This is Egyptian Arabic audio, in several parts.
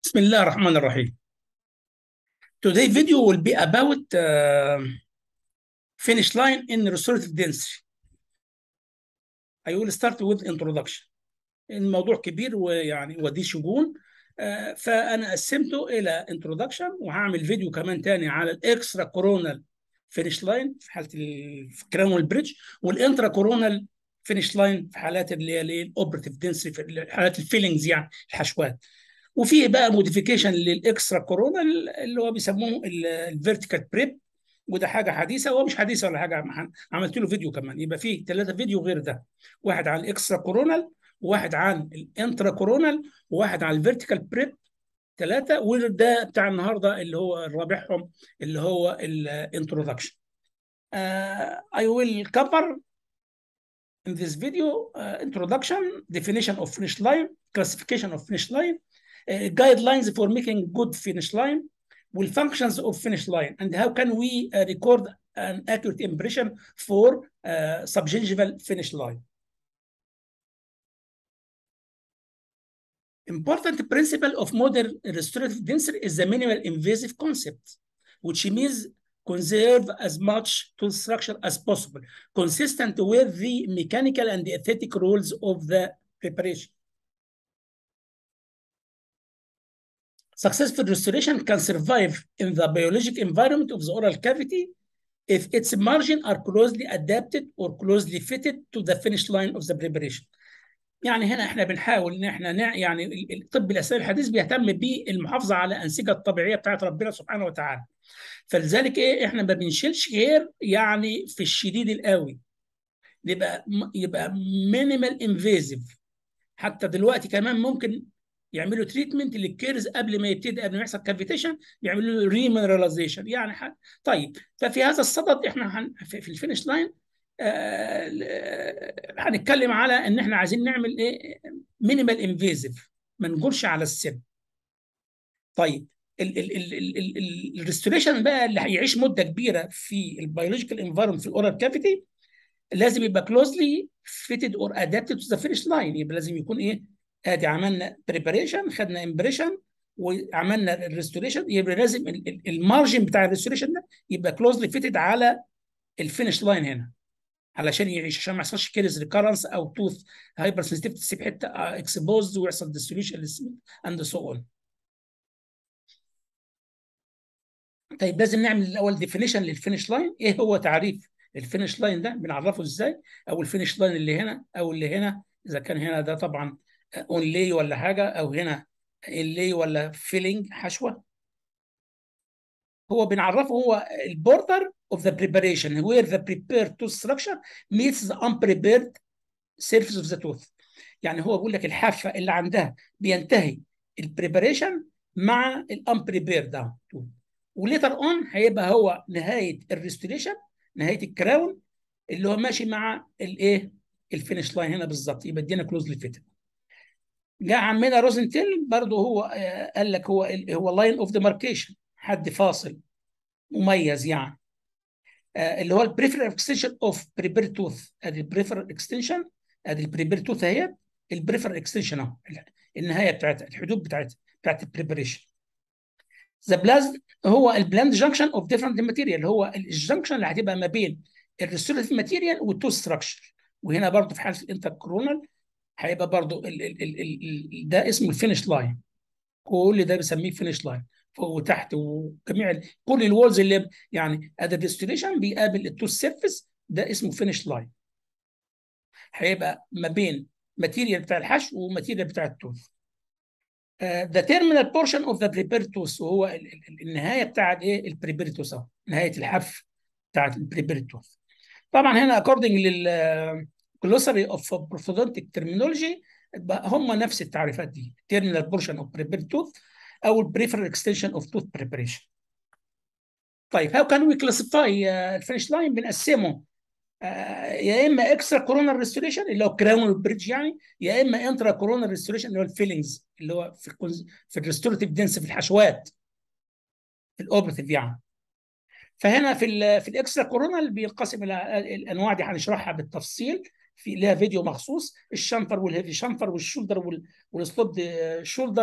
بسم الله الرحمن الرحيم. Today video will be about uh, finish line in restorative density. I will start with introduction. الموضوع كبير ويعني وديه شجون uh, فانا قسمته الى introduction وهعمل فيديو كمان تاني على الاكسترا كورونال فينش لاين في حاله الكرانول بريدج والانترا كورونال فينش لاين في حالات اللي هي الاوبرتيف دنسي في حالات الفيلينجز يعني الحشوات. وفي بقى موديفيكيشن للاكسترا كورونا اللي هو بيسموه الفيرتيكال بريب وده حاجه حديثه هو مش حديثه ولا حاجه عملت له فيديو كمان يبقى فيه ثلاثه فيديو غير ده واحد عن الاكسترا كورونال وواحد عن الانترا كورونال وواحد عن الفيرتيكال بريب ثلاثه وده بتاع النهارده اللي هو رابعهم اللي هو الانترودكشن uh, I will cover in this video uh, introduction definition of finish line classification of finish line uh, guidelines for making good finish line will functions of finish line and how can we uh, record an accurate impression for uh, subgingival finish line. Important principle of modern restorative density is the minimal invasive concept, which means conserve as much tooth structure as possible, consistent with the mechanical and the aesthetic rules of the preparation. Successful restoration can survive in the biologic environment of the oral cavity if its margin are closely adapted or closely fitted to the finish line of the preparation. يعني هنا احنا بنحاول ان احنا نع... يعني الطب الاسلامي الحديث بيهتم بالمحافظه على الانسجه الطبيعيه بتاعت ربنا سبحانه وتعالى. فلذلك ايه احنا ما بنشيلش غير يعني في الشديد القوي. يبقى يبقى مينيمال انفيزيف حتى دلوقتي كمان ممكن يعملوا تريتمنت للكيرز قبل ما يبتدي قبل ما يحصل كافيتيشن يعملوا له ريمينراليزيشن يعني ح... طيب ففي هذا الصدد احنا هن... في الفينش لاين آه... هنتكلم على ان احنا عايزين نعمل ايه مينيمال انفيزيف ما نجرش على السن طيب الريستوريشن بقى اللي هيعيش مده كبيره في البيولوجيكال انفايرمنت في الاورال كافيتي لازم يبقى كلوزلي فيتد اور ادابتد تو ذا فينش لاين يبقى لازم يكون ايه ادي عملنا بريباريشن خدنا امبريشن وعملنا الريستوريشن يبقى لازم المارجن بتاع الريستوريشن ده يبقى كلوزلي فيتد على الفينش لاين هنا علشان يعيش عشان ما يحصلش كيرز ريكارنس او توث هايبر سنسيتيف تسيب حته اكسبوزد ويحصل ديستريبيوشن اند سو اون طيب لازم نعمل الاول ديفينيشن للفينش لاين ايه هو تعريف الفينش لاين ده بنعرفه ازاي او الفينش لاين اللي هنا او اللي هنا اذا كان هنا ده طبعا اون لي ولا حاجه او هنا اللي ولا فيلينج حشوه هو بنعرفه هو البوردر اوف ذا بريباريشن where the prepared tooth structure meets the unprepared surface of the tooth يعني هو بيقول لك الحافه اللي عندها بينتهي البريباريشن مع الانبريبير ده وليتر اون هيبقى هو نهايه الريستوريشن نهايه الكراون اللي هو ماشي مع الايه الفينش لاين هنا بالظبط يبقى ادينا كلوزلي فيتد جاء عمنا روزنتيل برضه هو قال لك هو هو لاين اوف ديماركيشن حد فاصل مميز يعني اللي هو البريفر اكستنشن اوف بريبير توث ادي البريفر اكستنشن ادي البريبير توث اهي البريفر اكستنشن اهو النهايه بتاعتها الحدود بتاعتها بتاعت البريبريشن ذا بلاز هو البلاند جانكشن اوف ديفرنت ماتيريال هو الجانكشن اللي هتبقى ما بين الريستوريتيف ماتيريال والتوث ستراكشر وهنا برضه في حاله الانتركرونال هيبقى برضو ال ال ال ال ده اسمه الفينش لاين كل ده بنسميه فينش لاين فوق وتحت وجميع كل الوولز اللي يعني ادي الديستليشن بيقابل التوث سيرفيس ده اسمه فينش لاين هيبقى ما بين ماتيريال بتاع الحشو وماتيريال بتاع التوث ذا تيرمينال بورشن اوف ذا بريبير توث وهو ال ال النهايه بتاع الايه البريبير توث نهايه الحف بتاعت البريبير توث طبعا هنا اكوردنج لل glossary of orthodontic terminology هم نفس التعريفات دي terminal portion of prepared tooth او preferred extension of tooth preparation طيب how can we classify الفينش لاين بنقسمه uh, يا اما اكسترا كورونال ريستوريشن اللي هو كراون بريدج يعني يا اما انترا كورونال ريستوريشن اللي هو الفيلينجز اللي هو في في الريستوريتيف دنس في الحشوات في الاوبرتيف يعني فهنا في ال في الاكسترا كورونال بينقسم الى الانواع دي هنشرحها بالتفصيل في لها فيديو مخصوص الشنفر والهيفي شنفر والشولدر والسلوب شولدر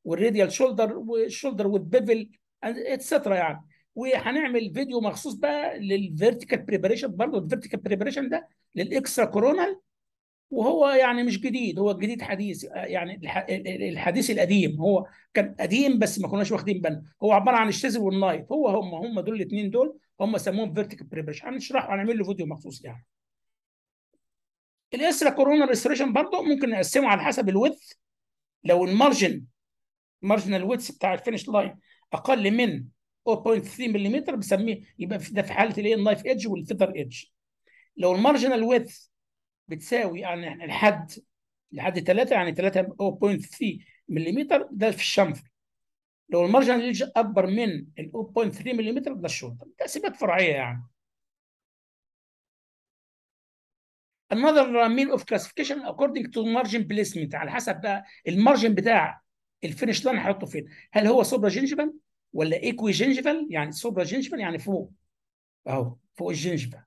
والراديال شولدر والشولدر والبيفل اتسترا يعني وهنعمل فيديو مخصوص بقى للفيرتيكال بريباريشن برضه الفيرتيكال بريباريشن ده للاكسترا كورونال وهو يعني مش جديد هو جديد حديث يعني الحديث القديم هو كان قديم بس ما كناش واخدين بالنا هو عباره عن الشيزل والنايف هو هم هم دول الاثنين دول هم سموهم فيرتيكال بريبريشن هنشرحه هنعمل له فيديو مخصوص يعني الاسرا كورونا ريستوريشن برضه ممكن نقسمه على حسب الويدث لو المارجن مارجنال ويدث بتاع الفينش لاين اقل من 0.3 ملم بسميه يبقى ده في حاله الايه النايف ايدج والفيذر ايدج لو المارجنال ويدث بتساوي يعني لحد لحد 3 يعني 3 0.3 ملم ده في الشنفر لو المارجنال ايدج اكبر من ال 0.3 ملم ده الشولدر تقسيمات فرعيه يعني another mean of classification according to margin placement على حسب بقى المارجن بتاع الفينش لاين هحطه فين هل هو سوبرا جينجيفال ولا ايكوي جينجيفال يعني سوبرا جينجيفال يعني فوق اهو فوق الجينجيفال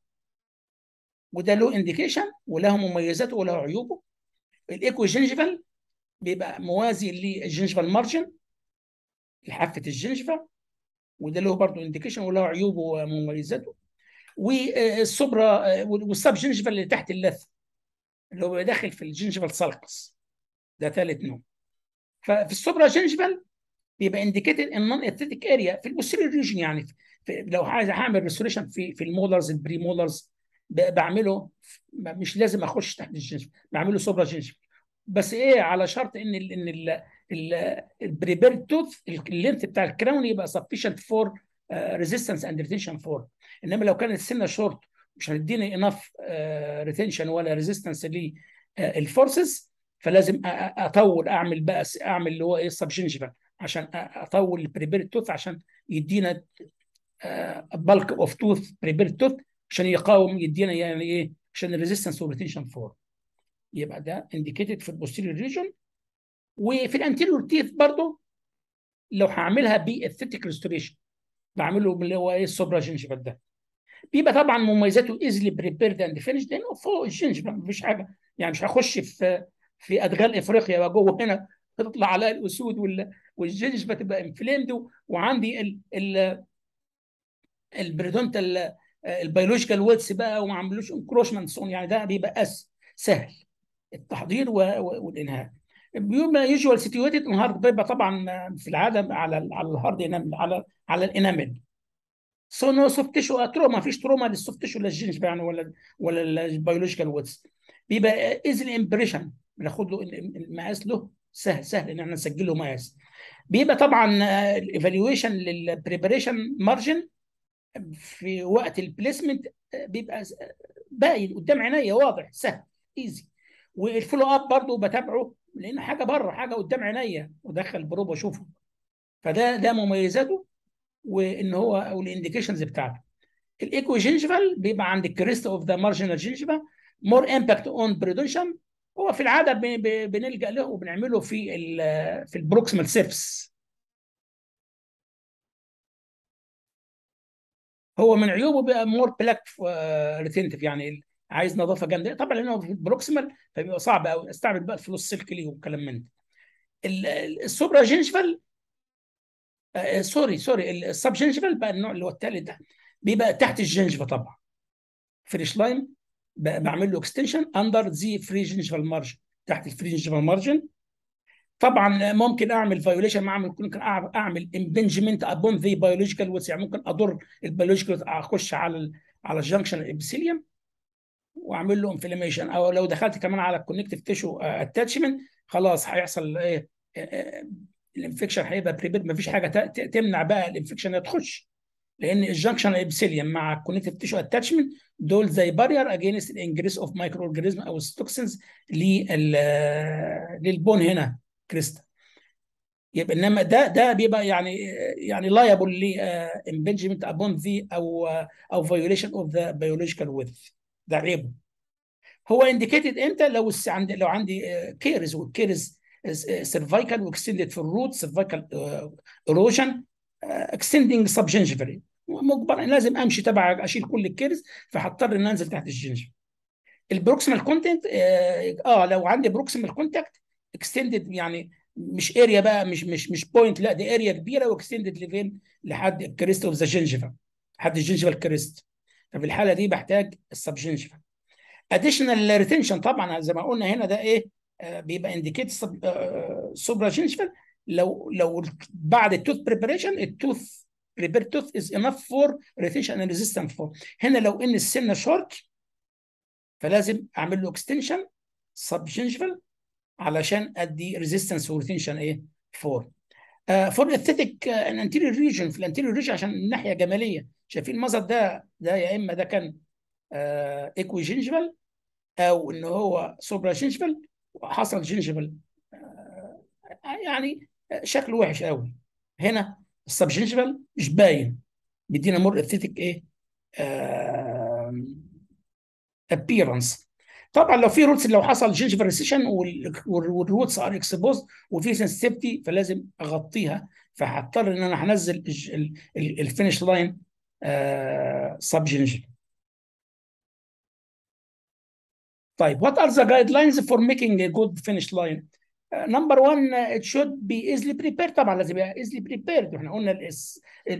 وده له انديكيشن وله مميزاته وله عيوبه الايكوي جينجيفال بيبقى موازي للجينجيفال مارجن لحافه الجينجيفال وده له برضه انديكيشن وله عيوبه ومميزاته والسوبرا والسب جينجيفال اللي تحت اللثه اللي هو داخل في الجينجيفال سالكس ده ثالث نوع ففي السوبرا جينجيفال بيبقى انديكيتد ان نون اثيتيك اريا في البوستيريور ريجن يعني في لو عايز اعمل ريستوريشن في في المولرز البري مولرز بعمله مش لازم اخش تحت الجينجيفال بعمله سوبرا جينجيفال بس ايه على شرط ان ال ان ال البريبير توث اللينث بتاع الكراون يبقى sufficient فور ريزيستنس اند ريتنشن فور انما لو كانت السنه شورت مش هتديني انف ريتنشن ولا ريزيستنس للفورسز فلازم اطول اعمل بقى اعمل اللي هو ايه السبجنجيفال عشان اطول البريبير توث عشان يدينا بالك اوف توث بريبير توث عشان يقاوم يدينا يعني ايه عشان الريزيستنس والريتنشن فور يبقى ده انديكيتد في البوستيريور ريجون وفي الانتيريور تيث برضه لو هعملها باثيتيك ريستوريشن بعمله اللي هو ايه السوبرا جينجيفال ده بيبقى طبعا مميزاته ايزلي بريبيرد اند فينش لانه فوق الجينجيفال مفيش حاجه يعني مش هخش في في ادغال افريقيا وجوه هنا تطلع على الاسود وال والجينجيفا تبقى انفليمد وعندي ال ال البريدونتال البيولوجيكال ويتس بقى وما عملوش انكروشمنت يعني ده بيبقى أس سهل التحضير والانهاء بيبقى يوجوال سيتويتد الهارد بيبقى طبعا في العاده على على الهارد انامل على على الانامل سو نو سوفت تيشو تروما مفيش تروما للسوفت تيشو ولا الجينج يعني ولا ولا البيولوجيكال ويتس بيبقى ايزلي امبريشن بناخد له المقاس له سهل سهل ان احنا نسجل له مقاس بيبقى طبعا الايفالويشن للبريباريشن مارجن في وقت البليسمنت بيبقى باين قدام عينيا واضح سهل ايزي والفولو اب برضه بتابعه لان حاجه بره حاجه قدام عينيا ودخل بروب واشوفه فده ده مميزاته وان هو او الانديكيشنز بتاعته الايكو جينجيفال بيبقى عند الكريست اوف ذا مارجنال جينجيفا مور امباكت اون بريدونشن هو في العاده بنلجا له وبنعمله في ال في البروكسيمال سيرفس هو من عيوبه بقى مور بلاك ريتنتيف يعني عايز نظافه جامده طبعا لانه في البروكسيمال فبيبقى صعب قوي استعمل بقى الفلوس سلك ليه والكلام من ده السوبرا جينجيفال آه سوري سوري السب جينجيفال بقى النوع اللي هو الثالث ده بيبقى تحت الجينجيفا طبعا فريش لاين بعمل له اكستنشن اندر ذي فري جينجيفال مارجن تحت الفري جينجيفال مارجن طبعا ممكن اعمل فايوليشن ممكن اعمل امبنجمنت ابون ذي بيولوجيكال ويتس يعني ممكن اضر البيولوجيكال اخش على ال على الجنكشن الابسيليوم واعمل له انفلاميشن او لو دخلت كمان على الكونكتيف تيشو اتاتشمنت خلاص هيحصل ايه الانفكشن هيبقى بريبير مفيش حاجه تمنع بقى الانفكشن تخش لان الجنكشن الابسيليوم مع الكونكتيف تيشو اتاتشمنت دول زي بارير اجينست الانجريس اوف مايكرو اورجانيزم او التوكسينز للبون هنا كريستا يبقى انما ده ده بيبقى يعني يعني لايبل ل امبنجمنت ابون ذي او او فيوليشن اوف ذا بيولوجيكال ويث ده عيبه هو انديكيتد امتى لو عندي لو عندي كيرز والكيرز سيرفايكال واكستندد في الروت سيرفايكال ايروجن اكستندنج سب جنجفري مجبر لازم امشي تبع اشيل كل الكيرز فهضطر ان انزل تحت الجنجف البروكسيمال كونتنت اه لو عندي بروكسيمال كونتاكت اكستندد يعني مش اريا بقى مش مش مش بوينت لا دي اريا كبيره واكستندد لفين لحد الكريست اوف ذا جنجفا لحد الجنجفال كريست ففي الحاله دي بحتاج السبجنجفا اديشنال ريتنشن طبعا زي ما قلنا هنا ده ايه آه بيبقى انديكيت سوبرا جنجفال لو لو بعد التوث بريبريشن التوث بريبير توث از انف فور ريتنشن اند ريزيستنت فور هنا لو ان السن شورت فلازم اعمل له اكستنشن سب جنجفال علشان ادي ريزيستنس وريتنشن ايه فور فور اثيتيك الانتيريور ريجن في الانتيريور ريجن عشان الناحيه جماليه شايفين المنظر ده ده يا اما ده كان ايكوي جنجفال او ان هو سوبرا جنجفال وحصل جنجفال يعني شكله وحش قوي هنا السب جنجفال مش باين بيدينا مور اثيتيك ايه ابييرنس طبعا لو في روتس لو حصل جنجفال ريسيشن والروتس ار اكسبوز وفي سنسيتيفيتي فلازم اغطيها فهضطر ان انا هنزل الفينش لاين سب جنجفال طيب what are the guidelines for making a good finish line uh, number one uh, it should be easily prepared طبعا لازم يبقى easily prepared احنا قلنا الاس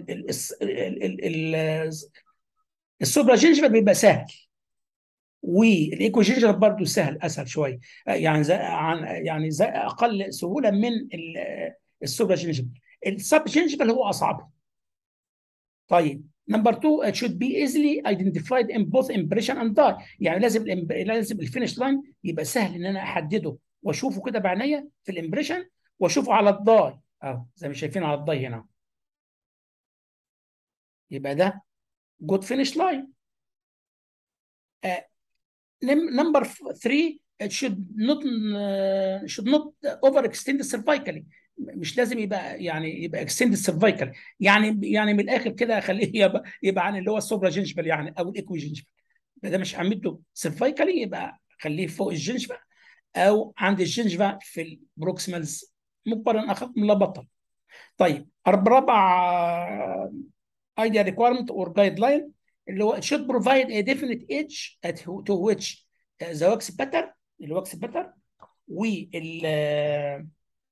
السوبرا جنجفال بيبقى سهل والايكو جينجر برضه سهل اسهل شويه يعني زي عن يعني زي اقل سهوله من السوبر جينجر السب جينجر هو اصعب طيب نمبر 2 it should be easily identified in both impression and dye يعني لازم لازم الفينش لاين يبقى سهل ان انا احدده واشوفه كده بعينيا في الامبريشن واشوفه على الداي اهو زي ما شايفين على الداي هنا يبقى ده جود فينش لاين number three it should not uh, should not overextend cervically مش لازم يبقى يعني يبقى extended cervically يعني يعني من الاخر كده اخليه يبقى يبقى عن اللي هو السوبرا جنجفال يعني او الايكوي جنجفال ده مش هعمله cervically يبقى خليه فوق الجنجفا او عند الجنجفا في البروكسيمالز مجبرا اخف من لا بطل طيب رابع ايديا ريكويرمنت اور جايد لاين اللي هو should provide a definite edge at to which the wax pattern الواكس pattern وال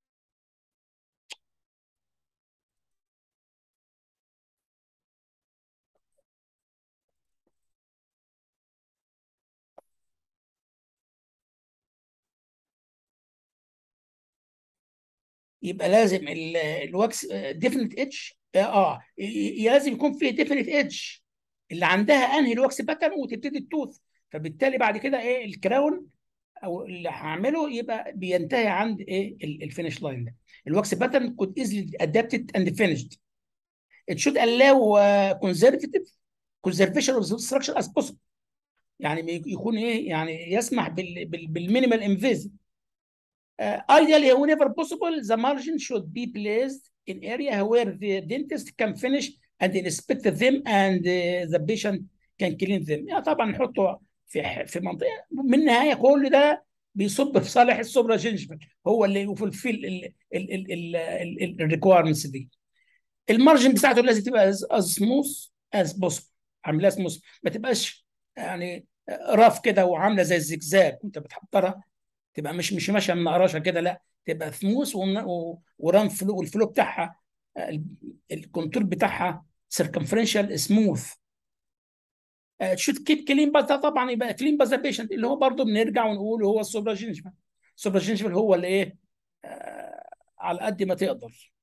يبقى لازم الواكس ديفينيت ايدج اه لازم يكون فيه ديفينيت ايدج اللي عندها انهي الواكس باترن وتبتدي التوث فبالتالي بعد كده ايه الكراون او اللي هعمله يبقى بينتهي عند ايه الفينش لاين ده الواكس باترن could easily adapted and finished it should allow uh, conservative conservation of the structure as possible يعني يكون ايه يعني يسمح بال بال بالمينيمال انفيزيف uh, ideally whenever possible the margin should be placed in area where the dentist can finish and inspect them and uh, the patient can clean them يعني طبعا نحطه في في منطقه من النهايه كل ده بيصب في صالح السوبرا جينجفال هو اللي يفولفيل الريكويرمنتس دي المارجن بتاعته لازم تبقى از سموث از بوسبل عاملها سموث ما تبقاش يعني راف كده وعامله زي الزجزاج وانت بتحضرها تبقى مش مش ماشيه من قراشه كده لا تبقى سموث وران فلو والفلو بتاعها الكونتور بتاعها سيركمفرنشال سموث شوت كيب كلين بس ده طبعا يبقى كلين باز بيشنت اللي هو برضه بنرجع ونقول هو السوبرا جينجفال السوبرا جينجفال هو اللي ايه آه على قد ما تقدر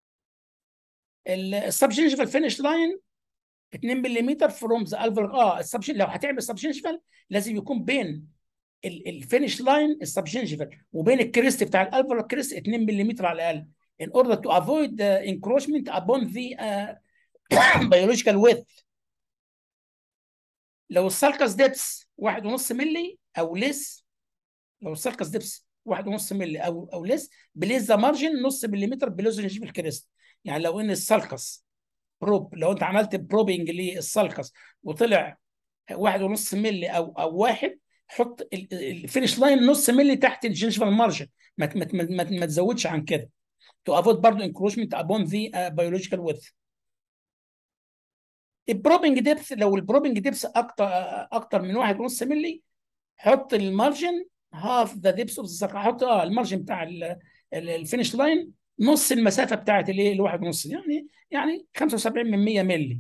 السب جينجفال فينش لاين 2 ملم فروم ذا الفر اه السب لو هتعمل سب جينجفال لازم يكون بين الفينش لاين السب جينجفال وبين الكريست بتاع الالفر كريست 2 ملم على الاقل in order to avoid the encroachment upon the uh, biological width لو السالكس ديبس واحد ونص ملي او ليس لو السالكس ديبس واحد ونص ملي او او ليس بليز ذا مارجن نص مليمتر بلوز جنجيفال كريست يعني لو ان السالكس بروب لو انت عملت بروبنج للسالكس وطلع واحد ونص ملي او او واحد حط الفينش لاين نص ملي تحت الجنجيفال مارجن ما ما ما, ما تزودش عن كده to avoid برضه encroachment upon the uh, biological width البروبنج ديبث لو البروبنج ديبث اكتر اكتر من واحد ونص ملي حط المارجن هاف ذا ديبث اوف ذا حط اه المارجن بتاع الفينش لاين نص المسافه بتاعت الايه الواحد ونص يعني يعني 75 من 100 مللي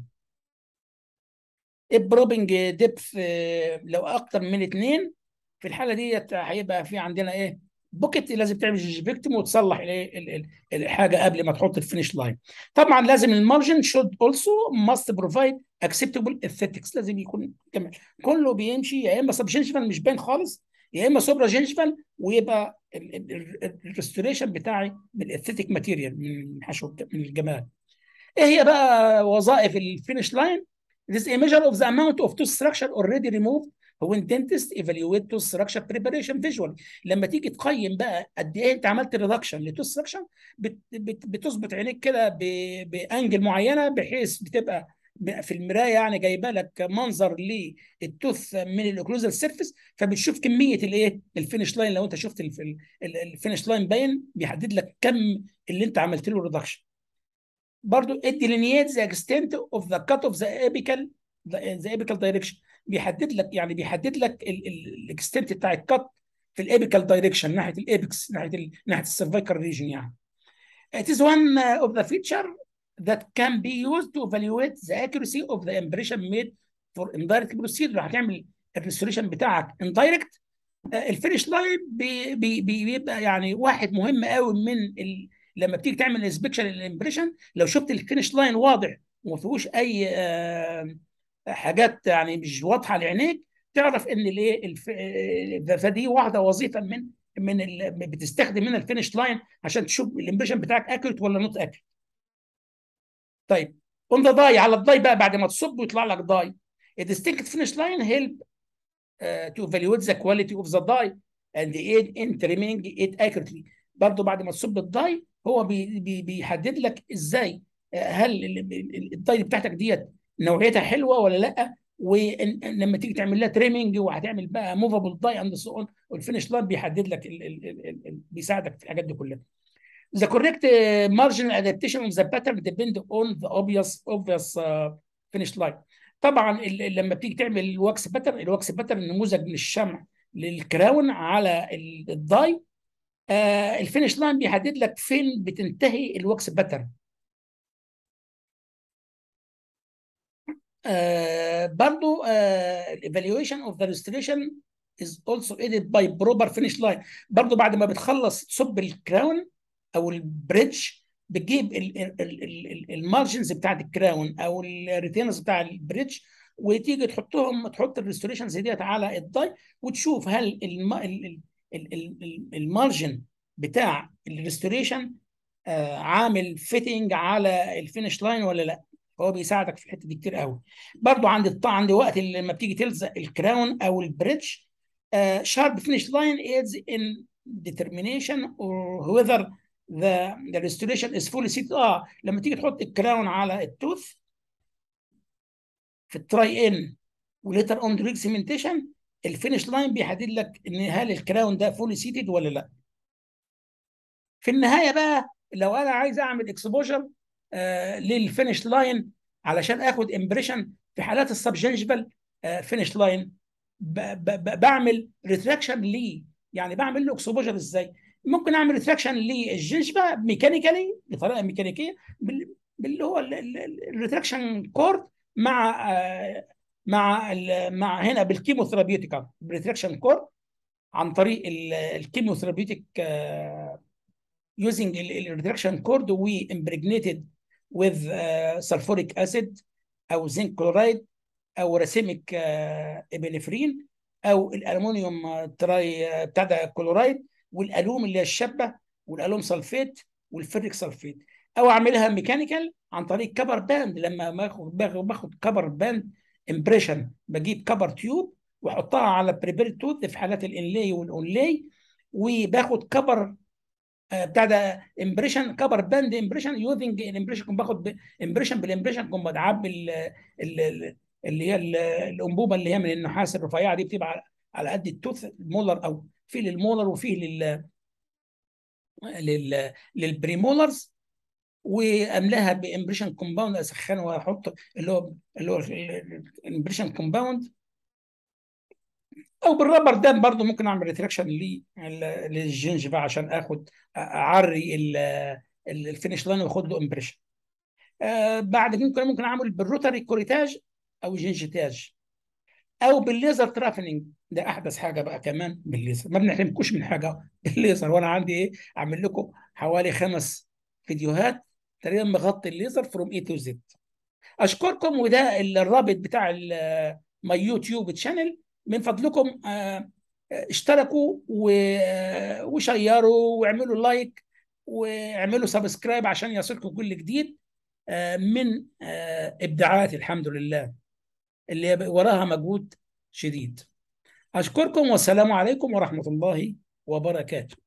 البروبنج ديبث لو اكتر من اثنين في الحاله ديت هيبقى في عندنا ايه بوكيت لازم تعمل جيجبكتم وتصلح الايه الحاجه قبل ما تحط الفينش لاين طبعا لازم المارجن شود اولسو ماست بروفايد اكسبتبل اثيتكس لازم يكون كمان كله بيمشي يا اما سب جنجفال مش باين خالص يا اما سوبرا جنجفال ويبقى الريستوريشن بتاعي بالاثيتيك ماتيريال من حشو من الجمال ايه هي بقى وظائف الفينش لاين This is a measure of the amount of tooth structure already removed when dentist evaluate tooth structure preparation visually لما تيجي تقيم بقى قد ايه انت عملت ريدكشن لتوث ستراكشر بت بت بتظبط عينيك كده بانجل معينه بحيث بتبقى في المرايه يعني جايبه لك منظر للتوث من الاوكلوزال سيرفيس فبتشوف كميه الايه الفينش لاين لو انت شفت الفينش لاين باين بيحدد لك كم اللي انت عملت له ريدكشن برضو it delineates the extent of the cut of the apical the, the apical direction بيحدد لك يعني بيحدد لك الاكستنت بتاع الكت في الابيكال دايركشن ناحيه الابكس ناحيه ال ناحيه السيرفيكال ريجن يعني. It is one of the feature that can be used to evaluate the accuracy of the impression made for indirect procedure هتعمل الريستوريشن بتاعك indirect الفينش لاين بي بي بيبقى يعني واحد مهم قوي من ال لما بتيجي تعمل انسبكشن الامبريشن لو شفت الفينش لاين واضح وما فيهوش اي آه حاجات يعني مش واضحه لعينيك تعرف ان الايه فدي واحده وظيفه من من بتستخدم منها الفينش لاين عشان تشوف الامبريشن بتاعك اكيوريت ولا نوت اكيوريت طيب اون ذا داي على الداي بقى بعد ما تصب ويطلع لك داي الديستنكت فينش لاين هيلب تو evaluate the quality of the dye and aid in trimming it accurately برضه بعد ما تصب الداي هو بي بي بيحدد لك ازاي هل الداي بتاعتك ديت نوعيتها حلوه ولا لا ولما تيجي تعمل لها تريمنج وهتعمل بقى موفابل داي اند سو اون والفينش لاين بيحدد لك ال ال ال ال بيساعدك في الحاجات دي كلها. The correct marginal adaptation of the pattern depend on the obvious obvious uh, finish line. طبعا لما بتيجي تعمل الواكس باترن الواكس باترن نموذج من الشمع للكراون على الداي آه الفينش لاين بيحدد لك فين بتنتهي الواكس باترن آه برضو الايفالويشن اوف ذا ريستوريشن is also aided by proper finish line برضو بعد ما بتخلص تصب الكراون او البريدج بتجيب المارجنز بتاعت الكراون او الريتينرز بتاع البريدج وتيجي تحطهم تحط الريستوريشنز ديت على الداي وتشوف هل المارجن بتاع الريستوريشن آه عامل فيتنج على الفينش لاين ولا لا هو بيساعدك في الحته دي كتير قوي برضو عند الط... عند وقت لما بتيجي تلزق الكراون او البريدج شارب فينش لاين aids in determination or whether the the restoration is fully seated اه لما تيجي تحط الكراون على التوث في التراي ان وليتر اون دريك سيمنتيشن الفينش لاين بيحدد لك ان هل الكراون ده فولي سيتد ولا لا في النهايه بقى لو انا عايز اعمل اكسبوجر آه للفينش لاين علشان اخد امبريشن في حالات السبجنجبل آه فينش لاين بعمل ريتراكشن ليه يعني بعمل له اكسبوجر ازاي ممكن اعمل ريتراكشن للجنجبه ميكانيكالي بطريقه ميكانيكيه باللي هو الريتراكشن كورد مع آه مع مع هنا بالكيموثيرابيوتيك بريتراكشن كورد عن طريق الكيموثيرابيوتيك using الريتراكشن كورد وامبريجنيتد with سلفوريك اسيد او زنك كلورايد او راسيميك ابنفرين او الالومنيوم تراي بتاع ده كلورايد والالوم اللي هي الشابه والالوم سلفيت والفريك سلفيت او اعملها ميكانيكال عن طريق كبر باند لما باخد باخد كبر باند امبريشن بجيب كبر تيوب واحطها على بريبير توث في حالات الانلاي والاونلاي وباخد كبر بتاع ده امبريشن كبر باند امبريشن يوزنج الامبريشن باخد امبريشن بالامبريشن كنت بدعب اللي هي الانبوبه اللي هي من النحاس الرفيعه دي بتبقى على قد التوث المولر او في للمولر وفيه لل لل للبريمولرز واملاها بامبريشن كومباوند اسخنه واحط اللي هو اللي هو الامبريشن كومباوند او بالرابر دام برضو ممكن اعمل ريتراكشن للجنجفة عشان اخد اعري الفينش لاين واخد له امبريشن آه بعد ممكن ممكن اعمل بالروتري كوريتاج او جنجتاج او بالليزر ترافنينج ده احدث حاجه بقى كمان بالليزر ما بنحرمكوش من حاجه بالليزر وانا عندي ايه اعمل لكم حوالي خمس فيديوهات تقريبا مغطي الليزر فروم اي تو زد اشكركم وده الرابط بتاع ماي يوتيوب تشانل من فضلكم اشتركوا وشيروا واعملوا لايك واعملوا سبسكرايب عشان يصلكم كل جديد من ابداعات الحمد لله اللي وراها مجهود شديد اشكركم والسلام عليكم ورحمه الله وبركاته